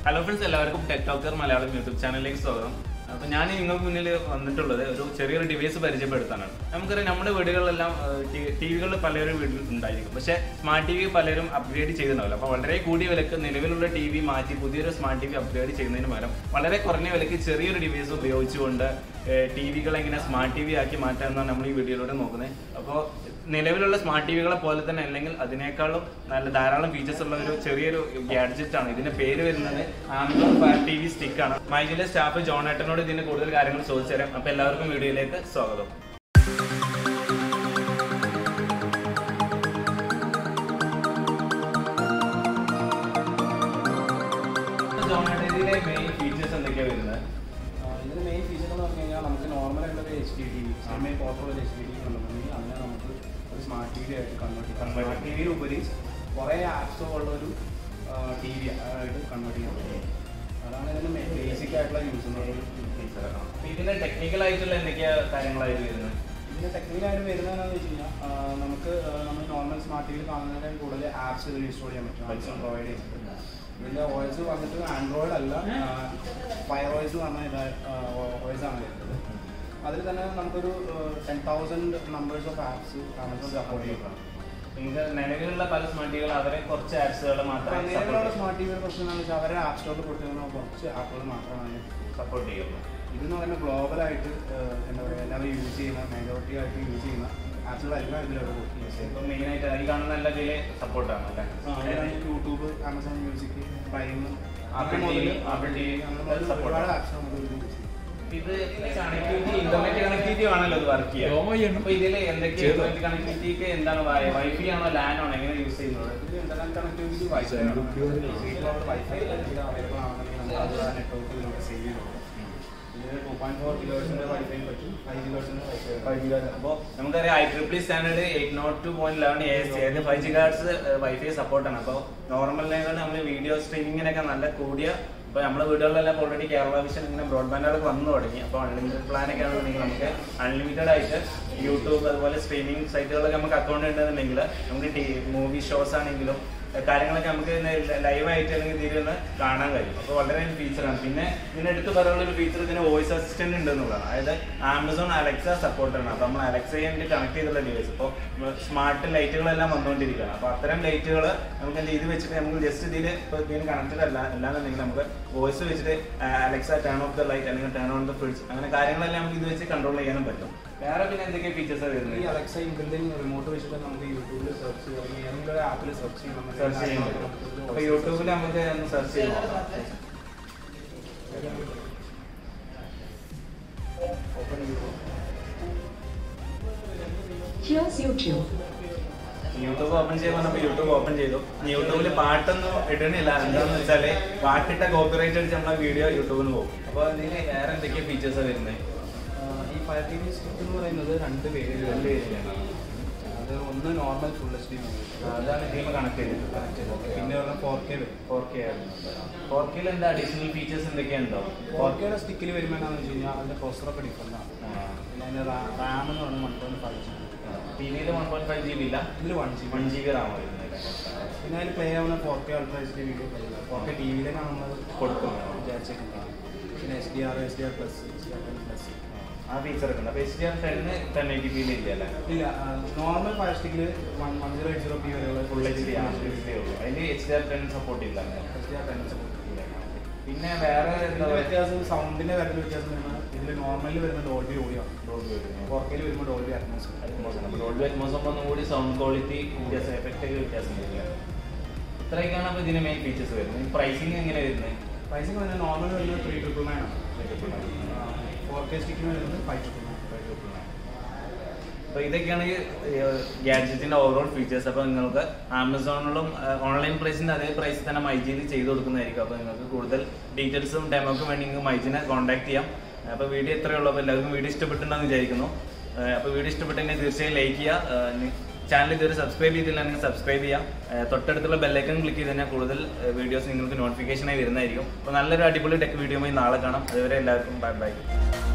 Hello friends എല്ലാവർക്കും tech talker Malayalam YouTube ചാനലിലേക്ക് സ്വാഗതം അപ്പോൾ ഞാൻ നിങ്ങൾക്ക് മുന്നിൽ വന്നിട്ടുള്ളത് ഒരു ചെറിയൊരു ഡിവൈസ് പരിചയപ്പെടുത്താനാണ് നമുക്കറിയാം നമ്മുടെ വീടുകളിലെല്ലാം ടി വികളിൽ പലരും വീട്ടിൽ ഉണ്ടായിരിക്കും പക്ഷേ സ്മാർട്ട് ടി വി പലരും അപ്ഗ്രേഡ് ചെയ്തിട്ടുണ്ടാവില്ല അപ്പോൾ വളരെ കൂടിയ വിലക്ക് നിലവിലുള്ള ടി വി മാറ്റി പുതിയൊരു സ്മാർട്ട് ടി വി അപ്ഗ്രേഡ് ചെയ്യുന്നതിന് പകരം വളരെ കുറഞ്ഞ വിലക്ക് ചെറിയൊരു ഡിവൈസ് ഉപയോഗിച്ചുകൊണ്ട് ടി വികൾ എങ്ങനെ സ്മാർട്ട് ടി വി ആക്കി മാറ്റാമെന്നാണ് നമ്മൾ ഈ വീഡിയോയിലൂടെ നോക്കുന്നത് അപ്പോൾ നിലവിലുള്ള സ്മാർട്ട് ടി വികളെ പോലെ തന്നെ അല്ലെങ്കിൽ അതിനേക്കാളും നല്ല ധാരാളം ഫീച്ചേഴ്സ് ഉള്ള ഒരു ചെറിയൊരു ഗാഡ്ജറ്റ് ആണ് ഇതിന്റെ പേര് വരുന്നത് Amazon fire T V stick ആണ് മൈജിലെ സ്റ്റാഫ് ജോണേട്ടനോട് ഇതിന്റെ കൂടുതൽ കാര്യങ്ങൾ ചോദിച്ചു തരാം അപ്പൊ എല്ലാവർക്കും വീഡിയോയിലേക്ക് സ്വാഗതം ജോണേട്ടൻ ഇതിലെ മെയിൻ ഫീച്ചേഴ്സ് എന്തൊക്കെയാണ് വരുന്നത് ഇതിന് മെയിൻ ഫീച്ചർ എന്ന് പറഞ്ഞു കഴിഞ്ഞാൽ നമുക്ക് നോർമലായിട്ടുള്ള ഒരു H D T V semi portable H D T V ഉണ്ടെന്നുണ്ടെങ്കിൽ അങ്ങനെ നമുക്ക് ഒരു സ്മാർട്ട് ടി വി ആയിട്ട് കൺവേർട്ട് ചെയ്യാം Convert സ്മാർട്ട് ടി വിയിലുപരി കുറേ ആപ്സോ ഉള്ള ഒരു ടി വി ആയിട്ട് കൺവേർട്ട് ചെയ്യാൻ പറ്റും അതാണ് ഇതിന് ബേസിക് ആയിട്ടുള്ള യൂസ് എന്ന് ഫീച്ചർ അപ്പൊ ഇതിന്റെ ടെക്നിക്കൽ ആയിട്ടുള്ള എന്തൊക്കെയാ കാര്യങ്ങളായിട്ട് വരുന്നത് ഇതിന് ടെക്നിക്കലായിട്ട് വരുന്നതെന്ന് വെച്ച് കഴിഞ്ഞാൽ ആ, നമുക്ക് ആ, നമ്മൾ നോർമൽ സ്മാർട്ട് ടി വിയിൽ കാണുന്നതിനേക്കാൾ കൂടുതൽ ആപ്സ് ഇതിൽ ഇൻസ്റ്റാൾ ചെയ്യാൻ പറ്റും ആപ്സ് പ്രൊവൈഡ് ചെയ്തിട്ടുണ്ട് ഇതിൻ്റെ ഓയിസ് വന്നിട്ട് ആൻഡ്രോയിഡ് അല്ല ഫയർ ഓയിസ് എന്ന് പറഞ്ഞ ഓയിസ് ആണ് വരുന്നത് അതിൽ തന്നെ നമുക്കൊരു ten thousand numbers of apps Amazon support ചെയ്യുന്നതാണ് ഇത് നിലവിലുള്ള പല സ്മാർട്ട് ടിവികൾ അവരെ കുറച്ച് ആപ്സുകൾ മാത്രമേ നിലവിലുള്ള സ്മാർട്ട് ടി വിയുടെ പ്രശ്നം എന്താണെന്ന് വെച്ചാൽ അവരുടെ ആപ്പ് സ്റ്റോറിൽ കൊടുത്തിരുന്ന കുറച്ച് ആപ്പുകൾ മാത്രമാണ് സപ്പോർട്ട് ചെയ്യുള്ളൂ ഇതെന്ന് പറയുന്നത് ഗ്ലോബലായിട്ട് എന്താ പറയുക എല്ലാവരും യൂസ് ചെയ്യുന്ന മെജോറിറ്റി ആയിട്ട് യൂസ് ചെയ്യുന്ന ആപ്സുകളെല്ലാം ഇതിലോട്ട് യൂസ് ചെയ്യുന്നത് ഇപ്പൊ മെയിൻ ആയിട്ട് ഈ കാണുന്ന എല്ലാ ഇതിലെ സപ്പോർട്ടാണ് അല്ലേ അതിലാണ് YouTube Amazon music prime Apple TV, Apple TV, support ഒരുപാട് ആണ്. ആപ്സ് നമുക്ക് ഇതിൽ യൂസ് ചെയ്യാം ഇത് കണക്ടിവിറ്റി ഇന്റർനെറ്റ് കണക്ടിവിറ്റി ആണല്ലോ ഇത് വർക്ക് ചെയ്യാൻ അപ്പൊ ഇതിൽ എന്തൊക്കെ ഇന്റർനെറ്റ് കണക്ടിവിറ്റിക്ക് എന്താണ് വൈഫൈ ആണോ ലാൻ ആണോ എങ്ങനെ യൂസ് ചെയ്യുന്നത് ഇതിൽ internet connectivity wifi wifi available ആണെന്നുണ്ടെങ്കിൽ നമുക്ക് അത് നെറ്റ്വർക്ക് ഇതിലൂടെ സേവ് ചെയ്ത് കൊടുക്കാം ഇതിന് ടു പോയിന്റ് ഫോർ ജിഗേഴ്സിന്റെ വൈഫൈ പറ്റും ഫൈവ് ജിഗേഴ്സിന്റെ വൈഫൈ അപ്പോൾ നമുക്കറിയാം I triple standard eight not two point eleven A S ഏത് ഫൈവ് ജി ഗാർഡ്സ് വൈഫൈ സപ്പോർട്ടാണ് അപ്പോൾ നോർമലിനേക്കാൾ നമ്മൾ വീഡിയോ സ്ട്രീമിങ്ങിനൊക്കെ നല്ല കൂടിയ ഇപ്പോൾ നമ്മുടെ വീടുകളിലെല്ലാം ഓൾറെഡി കേരള വിഷൻ ഇങ്ങനെ ബ്രോഡ്ബാൻഡുകളൊക്കെ വന്നു തുടങ്ങി അപ്പോൾ അൺലിമിറ്റഡ് പ്ലാനൊക്കെ ആണെന്നുണ്ടെങ്കിൽ നമുക്ക് അൺലിമിറ്റഡ് ആയിട്ട് യൂട്യൂബ് അതുപോലെ സ്ട്രീമിംഗ് സൈറ്റുകളൊക്കെ നമുക്ക് അക്കൗണ്ട് ഉണ്ടെന്നുണ്ടെങ്കിൽ നമുക്ക് ടി മൂവി ഷോസ് ആണെങ്കിലും ഏഹ് കാര്യങ്ങളൊക്കെ നമുക്ക് ലൈവായിട്ട് അല്ലെങ്കിൽ ഇതിൽ നിന്ന് കാണാൻ കഴിയും അപ്പോൾ വളരെ ഫീച്ചറാണ് പിന്നെ ഇതിനെടുത്ത് പറയാനുള്ള ഒരു ഫീച്ചർ ഇതിന് വോയിസ് അസിസ്റ്റന്റ് ഉണ്ട് എന്നുള്ളതാണ് അതായത് ആമസോൺ അലക്സ സപ്പോർട്ടാണ് അപ്പോൾ നമ്മൾ അലക്സയായിട്ട് കണക്ട് ചെയ്തുള്ള ഡിവൈസ് ഇപ്പോൾ സ്മാർട്ട് ലൈറ്റുകളെല്ലാം വന്നുകൊണ്ടിരിക്കുകയാണ് അപ്പോൾ അത്തരം ലൈറ്റുകൾ നമുക്ക് എന്ത് ഇത് വെച്ചിട്ട് നമുക്ക് ജസ്റ്റ് ഇതിൽ ഇപ്പോൾ ഇതിന് കണക്റ്റഡ് അല്ല അല്ലാന്നുണ്ടെങ്കിൽ നമുക്ക് വോയിസ് വെച്ചിട്ട് Alexa turn off the light അല്ലെങ്കിൽ ടേൺ ഓൺ ദ ഫ്രിഡ്ജ് അങ്ങനെ കാര്യങ്ങളെല്ലാം നമുക്ക് ഇത് വെച്ച് കൺട്രോൾ ചെയ്യാനും പറ്റും വേറെ പിന്നെ എന്തൊക്കെ ഫീച്ചേഴ്സാണ് ഈ വരുന്നത് അലക്സ ഇൻബിൽഡിംഗ് റിമോട്ട് വെച്ചിട്ട് നമുക്ക് യൂട്യൂബിൽ സെർച്ച് ചെയ്യാം അല്ലെങ്കിൽ ഏതെങ്കിലും ഒരു ആപ്പിൽ സെർച്ച് ചെയ്യാം സെർച്ച് ചെയ്യാൻ പറ്റും അപ്പോൾ യൂട്യൂബിൽ നമുക്ക് ഒന്ന് സെർച്ച് ചെയ്ത് നോക്കാം open YouTube Here's YouTube. YouTube open ചെയ്യാൻ പറഞ്ഞപ്പോൾ യൂട്യൂബ് ഓപ്പൺ ചെയ്തു യൂട്യൂബിൽ പാട്ടൊന്നും ഇടണില്ല എന്താണെന്ന് വെച്ചാൽ പാട്ടിട്ട കോപ്പിറൈറ്റ് അടിച്ച് നമ്മളെ വീഡിയോ യൂട്യൂബിന് പോകും അപ്പോൾ ഇതിന് വേറെ എന്തൊക്കെയാണ് ഫീച്ചേഴ്സാണ് വരുന്നത് ഈ ഫയർ ടി വി സ്റ്റിക്ക് എന്ന് പറയുന്നത് രണ്ട് പേര് രണ്ട് പേരിലാണ് അത് ഒന്ന് നോർമൽ ഫുൾ എച്ച് ഡി അതാണ് ഇതിന് കണക്ട് ചെയ്തിട്ടുള്ളത് പിന്നെ ഉള്ള ഫോർ കെ വരും ഫോർ കെ ഫോർ കെയിൽ എന്താ അഡീഷണൽ ഫീച്ചേഴ്സ് എന്തൊക്കെയുണ്ടോ ഫോർ കെയുടെ സ്റ്റിക്കിൽ വരുമ്പോൾ എന്താണെന്ന് വെച്ച് കഴിഞ്ഞാൽ അതിൻ്റെ പ്രൊസറൊക്കെ ഡിഫറെൻ്റ് ആണ് പിന്നെ അതിൻ്റെ റാം എന്ന് പറയുന്നത് one point five G T വിയിൽ one point five G B ഇല്ല ഇതിൽ one G one G B RAM വരുന്നത് പിന്നെ അതിൽ പ്ലേ ആവുന്ന four K ultra H D video four K T വിയിലേക്കാണ് നമ്മൾ കൊടുക്കും. വിചാരിച്ചിട്ടുണ്ടാകും പിന്നെ S D R S D R plus S D R ten plus ആ ഫീച്ചർ ഒക്കെ ഉണ്ട് അപ്പോൾ എച്ച് ഡി ആർ ടെന്ന് ടെൻ എയ്റ്റി പിയിൽ ഇല്ല അല്ലേ ഇല്ല നോർമൽ ഫയർ സ്റ്റിക്കിൽ one one zero eight zero P വരെയുള്ള ഫുൾ എച്ച് ഡി ആണ് ഉള്ളൂ അതിന് H D R ten support ഇല്ല S D R ten support പിന്നെ വേറെ എന്താ ഇതിന്റെ പറയുക വ്യത്യാസം സൗണ്ടിന്റെ കാര്യത്തിൽ വ്യത്യാസം വരുന്നത് ഇതിൽ നോർമലിൽ വരുന്ന ഡോൾബി ഓഡിയോ ഫോർ കെയിൽ വരുമ്പോൾ ഡോൾബി അറ്റ്മോസ്ഫിയർ ഡോൾബി അറ്റ്മോസ് ആകുമ്പോൾ ഒന്നുകൂടി സൗണ്ട് ക്വാളിറ്റി വ്യത്യാസം എഫക്റ്റ് ഒക്കെ വ്യത്യാസം വരില്ല ഇത്രയൊക്കെയാണ് അപ്പോൾ ഇതിന് മെയിൻ ഫീച്ചേഴ്സ് വരുന്നത് പ്രൈസിങ് എങ്ങനെ വരുന്നത് പ്രൈസിങ് വരുന്നത് നോർമൽ വരുന്നത് ത്രീ ട്രിപ്പിൾ നയൻ ആണ് ഫോർ കെ സ്റ്റിക്കിന് വരുന്നത് ഫൈവ് ട്രിപ്പിൾ നയൻ അപ്പോൾ ഇതൊക്കെയാണ് ഗാഡ്ജറ്റിന്റെ ഓവറോൾ ഫീച്ചേഴ്സ് അപ്പോൾ നിങ്ങൾക്ക് ആമസോണിലും ഓൺലൈൻ പ്രൈസിന്റെ അതേ പ്രൈസിൽ തന്നെ മൈജിയിൽ ചെയ്ത് കൊടുക്കുന്നതായിരിക്കും അപ്പോൾ നിങ്ങൾക്ക് കൂടുതൽ ഡീറ്റെയിൽസും ഡെമോക്കും വേണ്ടി നിങ്ങൾക്ക് മൈജിനെ കോൺടാക്ട് ചെയ്യാം അപ്പോൾ വീഡിയോ ഇത്രയേ ഉള്ളൂ അപ്പോൾ എല്ലാവർക്കും വീഡിയോ ഇഷ്ടപ്പെട്ടുണ്ടെന്ന് വിചാരിക്കുന്നു അപ്പോൾ വീഡിയോ ഇഷ്ടപ്പെട്ടെങ്കിൽ തീർച്ചയായും ലൈക്ക് ചെയ്യുക ചാനൽ ഇതുവരെ സബ്സ്ക്രൈബ് ചെയ്തില്ലെങ്കിൽ സബ്സ്ക്രൈബ് ചെയ്യാം ഏഹ് തൊട്ടടുത്തുള്ള ബെല്ലൈക്കൺ ക്ലിക്ക് ചെയ്ത് കഴിഞ്ഞാൽ കൂടുതൽ വീഡിയോസ് നിങ്ങൾക്ക് നോട്ടിഫിക്കേഷനായി വരുന്നതായിരിക്കും അപ്പോൾ നല്ലൊരു അടിപൊളി ടെക് വീഡിയോയുമായി നാളെ കാണാം അതുവരെ എല്ലാവർക്കും ബൈ ബൈ